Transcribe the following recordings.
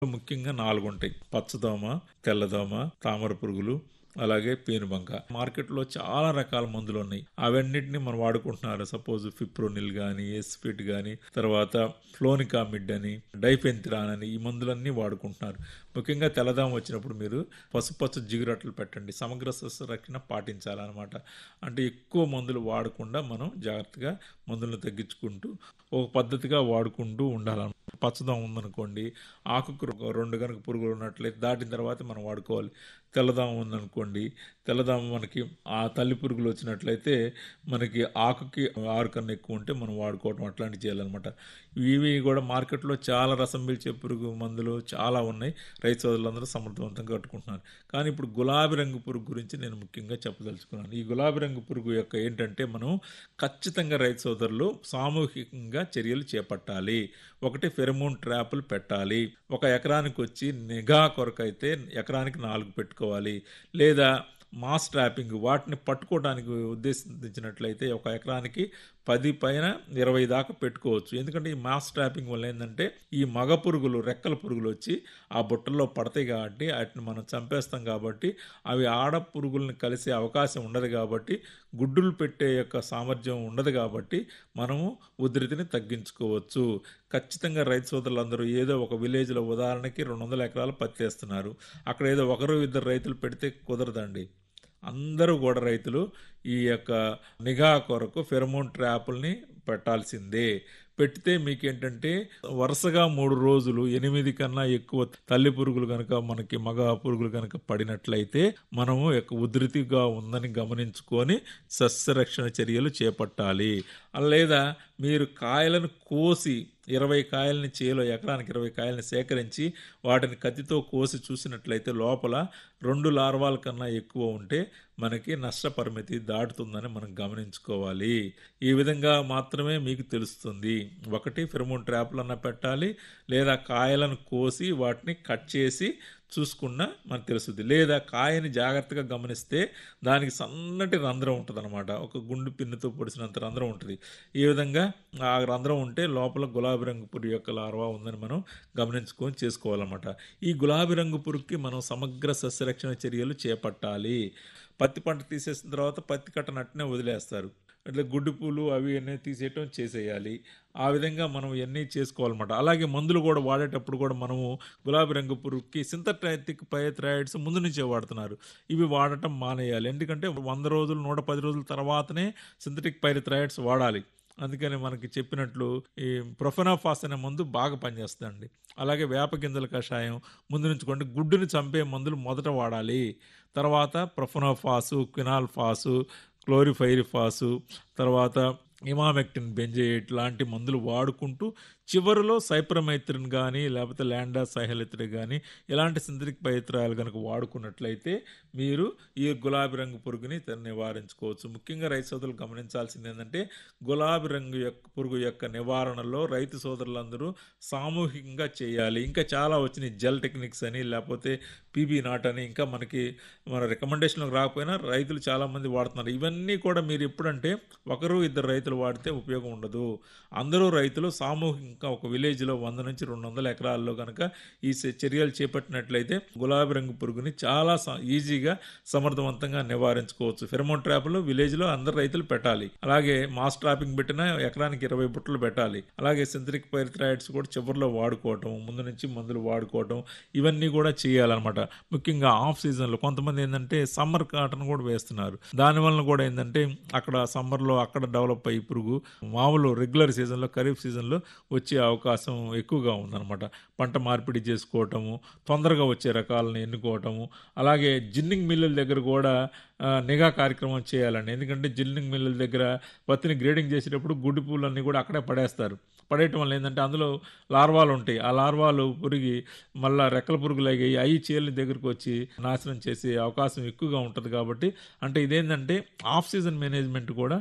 ముఖ్యంగా నాలుగుంటాయి పచ్చదోమ తెల్లదోమ తామర పురుగులు అలాగే పేనుబంక మార్కెట్లో చాలా రకాల మందులు ఉన్నాయి అవన్నిటిని మనం వాడుకుంటున్నారు సపోజ్ ఫిప్రోనిల్ కానీ ఎస్ఫిట్ కానీ తర్వాత ఫ్లోనికామిడ్ అని డైఫెన్తిరాన్ అని ఈ మందులన్నీ వాడుకుంటున్నారు ముఖ్యంగా తెల్లదోమ వచ్చినప్పుడు మీరు పసుపచ్చ జిగురట్లు పెట్టండి సమగ్ర సస్యరక్షణ పాటించాలన్నమాట అంటే ఎక్కువ మందులు వాడకుండా మనం జాగ్రత్తగా మందులను తగ్గించుకుంటూ ఒక పద్ధతిగా వాడుకుంటూ ఉండాలన్నమాట పచ్చదం ఉందనుకోండి ఆకుకు రెండు కనుక పురుగులు ఉన్నట్లయితే దాటిన తర్వాత మనం వాడుకోవాలి తెల్లదామ ఉందనుకోండి తెల్లదామ మనకి ఆ తల్లి పురుగులు వచ్చినట్లయితే మనకి ఆకుకి ఆరు కన్నా ఎక్కువ ఉంటే మనం వాడుకోవటం అట్లాంటివి చేయాలన్నమాట ఇవి కూడా మార్కెట్లో చాలా రసం పీల్చే పురుగు మందులు చాలా ఉన్నాయి రైతు సోదరులందరూ సమర్థవంతంగా కట్టుకుంటున్నారు కానీ ఇప్పుడు గులాబీ రంగు పురుగు గురించి నేను ముఖ్యంగా చెప్పదలుచుకున్నాను ఈ గులాబీ రంగు పురుగు యొక్క ఏంటంటే మనం ఖచ్చితంగా రైతు సోదరులు సామూహికంగా చర్యలు చేపట్టాలి ఒకటి ఫెరమోన్ ట్రాపులు పెట్టాలి ఒక ఎకరానికి వచ్చి నిఘా కొరకైతే ఎకరానికి నాలుగు పెట్టుకోవాలి లేదా మాస్ ట్రాపింగ్ వాటిని పట్టుకోవడానికి ఉద్దేశించినట్లయితే ఒక ఎకరానికి పది పైన ఇరవై దాకా పెట్టుకోవచ్చు ఎందుకంటే ఈ మాస్ ట్రాపింగ్ వల్ల ఏంటంటే ఈ మగ పురుగులు రెక్కల పురుగులు వచ్చి ఆ బుట్టల్లో పడతాయి కాబట్టి వాటిని మనం చంపేస్తాం కాబట్టి అవి ఆడ పురుగుల్ని కలిసే అవకాశం ఉండదు కాబట్టి గుడ్డులు పెట్టే యొక్క సామర్థ్యం ఉండదు కాబట్టి మనము ఉధృతిని తగ్గించుకోవచ్చు ఖచ్చితంగా రైతు సోదరులందరూ ఏదో ఒక విలేజ్లో ఉదాహరణకి రెండు వందల ఎకరాలు పత్తి వేస్తున్నారు అక్కడ ఏదో ఒకరు ఇద్దరు రైతులు పెడితే కుదరదండి అందరూ కూడా రైతులు ఈ యొక్క నిఘా కొరకు ఫెరమోన్ ట్రాపుల్ని పెట్టాల్సిందే పెడితే మీకేంటంటే వరుసగా మూడు రోజులు ఎనిమిది కన్నా ఎక్కువ తల్లి పురుగులు కనుక మనకి మగ పురుగులు కనుక పడినట్లయితే మనము యొక్క ఉధృతిగా ఉందని గమనించుకొని సస్యరక్షణ చర్యలు చేపట్టాలి లేదా మీరు కాయలను కోసి ఇరవై కాయలని చేలో ఎకరానికి ఇరవై కాయలని సేకరించి వాటిని కత్తితో కోసి చూసినట్లయితే లోపల రెండు లార్వాల కన్నా ఎక్కువ ఉంటే మనకి నష్టపరిమితి దాటుతుందని మనం గమనించుకోవాలి ఈ విధంగా మాత్రమే మీకు తెలుస్తుంది ఒకటి ఫిరమోన్ ట్రాప్లన్నా పెట్టాలి లేదా కాయలను కోసి వాటిని కట్ చేసి చూసుకున్నా మనకు తెలుస్తుంది లేదా కాయని జాగ్రత్తగా గమనిస్తే దానికి సన్నటి రంధ్రం ఉంటుంది అనమాట ఒక గుండు పిన్నుతో పొడిచినంత రంధ్రం ఉంటుంది ఈ విధంగా ఆ రంధ్రం ఉంటే లోపల గులాబీ రంగు పురుగు యొక్క లార్వా ఉందని మనం గమనించుకొని చేసుకోవాలన్నమాట ఈ గులాబీ రంగు పురుగుకి మనం సమగ్ర సస్యరక్షణ చర్యలు చేపట్టాలి పత్తి పంట తీసేసిన తర్వాత పత్తి కట్టనట్టునే వదిలేస్తారు అట్లా గుడ్డు పూలు అవి అన్నీ తీసేయటం చేసేయాలి ఆ విధంగా మనం ఇవన్నీ చేసుకోవాలన్నమాట అలాగే మందులు కూడా వాడేటప్పుడు కూడా మనము గులాబీ రంగు పురుగుకి సింథటిక్ పైథ్రాయిడ్స్ ముందు నుంచే వాడుతున్నారు ఇవి వాడటం మానేయాలి ఎందుకంటే వంద రోజులు నూట పది రోజుల తర్వాతనే సింథటిక్ పైథ్రాయిడ్స్ వాడాలి అందుకని మనకి చెప్పినట్లు ఈ ప్రొఫెనాఫాస్ అనే మందు బాగా పనిచేస్తుందండి అలాగే వేప గింజల కషాయం ముందు నుంచుకోండి గుడ్డుని చంపే మందులు మొదట వాడాలి తర్వాత ప్రొఫెనాఫాసు క్వినాల్ఫాసు క్లోరిఫైరిఫాసు తర్వాత ఇమామెక్టిన్ బెంజేట్ లాంటి మందులు వాడుకుంటూ చివరిలో సైప్రమైత్రిన్ కానీ లేకపోతే ల్యాండా సైహలిత్రి కానీ ఇలాంటి సింథటిక్ పైత్రాలు కనుక వాడుకున్నట్లయితే మీరు ఈ గులాబీ రంగు పురుగుని నివారించుకోవచ్చు ముఖ్యంగా రైతు సోదరులు గమనించాల్సింది ఏంటంటే గులాబీ రంగు యొక్క పురుగు యొక్క నివారణలో రైతు సోదరులందరూ సామూహికంగా చేయాలి ఇంకా చాలా వచ్చినాయి జెల్ టెక్నిక్స్ అని లేకపోతే పీబీ నాట్ అని ఇంకా మనకి మన రికమెండేషన్లకు రాకపోయినా రైతులు చాలామంది వాడుతున్నారు ఇవన్నీ కూడా మీరు ఎప్పుడంటే ఒకరు ఇద్దరు రైతులు వాడితే ఉపయోగం ఉండదు అందరూ రైతులు సామూహికంగా ఒక విలేజ్లో వంద నుంచి రెండు వందల ఎకరాల్లో కనుక ఈ చర్యలు చేపట్టినట్లయితే గులాబీ రంగు పురుగుని చాలా ఈజీగా సమర్థవంతంగా నివారించుకోవచ్చు ఫెరమోన్ ట్రాప్లు విలేజ్లో అందరు రైతులు పెట్టాలి అలాగే మాస్ ట్రాపింగ్ పెట్టినా ఎకరానికి ఇరవై బుట్టలు పెట్టాలి అలాగే సింథటిక్ పైరిథ్రాయిడ్స్ కూడా చివరిలో వాడుకోవటం ముందు నుంచి మందులు వాడుకోవటం ఇవన్నీ కూడా చేయాలన్నమాట ముఖ్యంగా ఆఫ్ సీజన్లో కొంతమంది ఏంటంటే సమ్మర్ కాటన్ కూడా వేస్తున్నారు దానివల్ల కూడా ఏంటంటే అక్కడ సమ్మర్లో అక్కడ డెవలప్ అయ్యి పురుగు మామూలు రెగ్యులర్ సీజన్లో ఖరీఫ్ సీజన్లో వచ్చే అవకాశం ఎక్కువగా ఉందన్నమాట పంట మార్పిడి చేసుకోవటము తొందరగా వచ్చే రకాలను ఎన్నుకోవటము అలాగే జిన్నింగ్ మిల్లుల దగ్గర కూడా నిఘా కార్యక్రమం చేయాలండి ఎందుకంటే జిన్నింగ్ మిల్లుల దగ్గర పత్తిని గ్రేడింగ్ చేసేటప్పుడు గుడ్డి పూలన్నీ కూడా అక్కడే పడేస్తారు పడేయటం వల్ల ఏంటంటే అందులో లార్వాలు ఉంటాయి ఆ లార్వాలు పురిగి మళ్ళీ రెక్కల పురుగులు అయ్యి అవి చీలని దగ్గరకు వచ్చి నాశనం చేసే అవకాశం ఎక్కువగా ఉంటుంది కాబట్టి అంటే ఇదేంటంటే ఆఫ్ సీజన్ మేనేజ్మెంట్ కూడా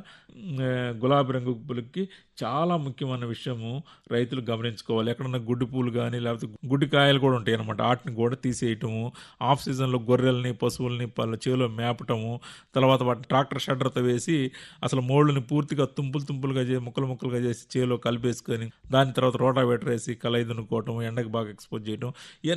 గులాబీ రంగు పులుకి చాలా ముఖ్యమైన విషయము రైతులు గమనించుకోవాలి ఎక్కడన్నా గుడ్డి పూలు కానీ లేకపోతే గుడ్డి కాయలు కూడా ఉంటాయి అనమాట వాటిని కూడా తీసేయటము ఆఫ్ సీజన్లో గొర్రెల్ని పశువుల్ని పళ్ళ చేలో మేపటము తర్వాత వాటిని ట్రాక్టర్ షడ్డర్తో వేసి అసలు మోళ్ళని పూర్తిగా తుంపులు తుంపులుగా చేసి ముక్కలు ముక్కలుగా చేసి చేలో కలిపేసుకొని దాని తర్వాత రోటావేటర్ వేసి కలయి దున్నుకోవటం ఎండకు బాగా ఎక్స్పోజ్ చేయటం